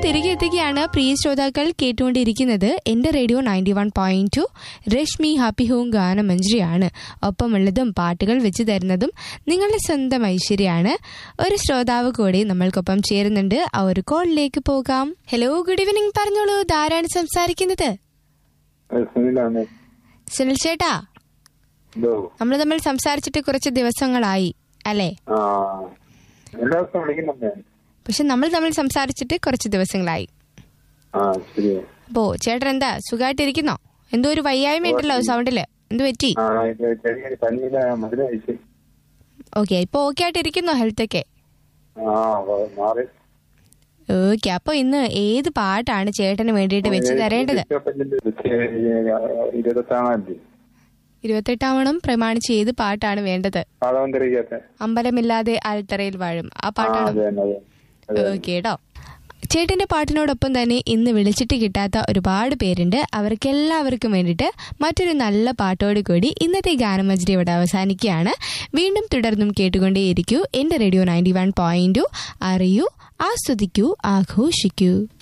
തിരികെ എത്തുകയാണ് പ്രിയ ശ്രോതാക്കൾ കേട്ടുകൊണ്ടിരിക്കുന്നത് എന്റെ radio ninety one point two Rashmi happy home ഗാനമഞ്ജരിയാണ് ഒപ്പമുള്ളതും പാട്ടുകൾ വെച്ച് തരുന്നതും നിങ്ങളുടെ സ്വന്തം ഐശ്വര്യാണ് ഒരു ശ്രോതാവ് കൂടി നമ്മൾക്കൊപ്പം ചേരുന്നുണ്ട് ആ ഒരു കോളിലേക്ക് പോകാം ഹലോ ഗുഡ് ഈവനിങ് പറഞ്ഞോളൂ ധാരാണ് സംസാരിക്കുന്നത് സുനിലാണ് സുനിൽ ചേട്ടാ എന്തോ നമ്മൾ തമ്മിൽ സംസാരിച്ചിട്ട് കുറച്ച് ദിവസങ്ങളായി അല്ലേ ആ എല്ലാ ദിവസവും വിളിക്കുന്നുണ്ട് പക്ഷെ നമ്മൾ തമ്മിൽ സംസാരിച്ചിട്ട് കുറച്ച് ദിവസങ്ങളായി ആ ശരി അപ്പോ ചേട്ടൻ എന്താ സുഖമായിട്ടിരിക്കുന്നോ എന്തോ ഒരു വയ്യായ്മ ഉണ്ടല്ലോ സൗണ്ടില് എന്ത് പറ്റി ആ ഇത് ചെറിയ പനിയില മധുര കഴിച്ച് ഓക്കെ ഇപ്പൊ ഓക്കെ ആയിട്ടിരിക്കുന്നോ ഹെൽത്ത് ഒക്കെ ആ വ- മാറി ഓക്കെ അപ്പൊ ഇന്ന് ഏത് പാട്ടാണ് ചേട്ടന് വേണ്ടിയിട്ട് വെച്ച് തരേണ്ടത് ഇരുപത്തെട്ടാം തീയതി ഇരുപത്തെട്ടാവണം പ്രമാണിച്ച് ഏത് പാട്ടാണ് വേണ്ടത് പാടവന്തരിക്കാത്ത അമ്പലമില്ലാതെ ആൽത്തറയിൽ വാഴും ആ ആ പാട്ടാണ് അതെ തന്നെ അതെ അതെ ഓക്കെ കേട്ടോ ചേട്ടന്റെ പാട്ടിനോടൊപ്പം തന്നെ ഇന്ന് വിളിച്ചിട്ട് കിട്ടാത്ത ഒരുപാട് പേരുണ്ട് അവർക്കെല്ലാവർക്കും വേണ്ടിയിട്ട് മറ്റൊരു നല്ല പാട്ടോട് കൂടി ഇന്നത്തെ ഗാനമഞ്ജരി ഇവിടെ അവസാനിക്കുകയാണ് വീണ്ടും തുടർന്നും കേട്ടുകൊണ്ടേയിരിക്കൂ എന്റെ റേഡിയോ നയൻറ്റി വൺ പോയിന്റ് അറിയൂ ആസ്വദിക്കൂ ആഘോഷിക്കൂ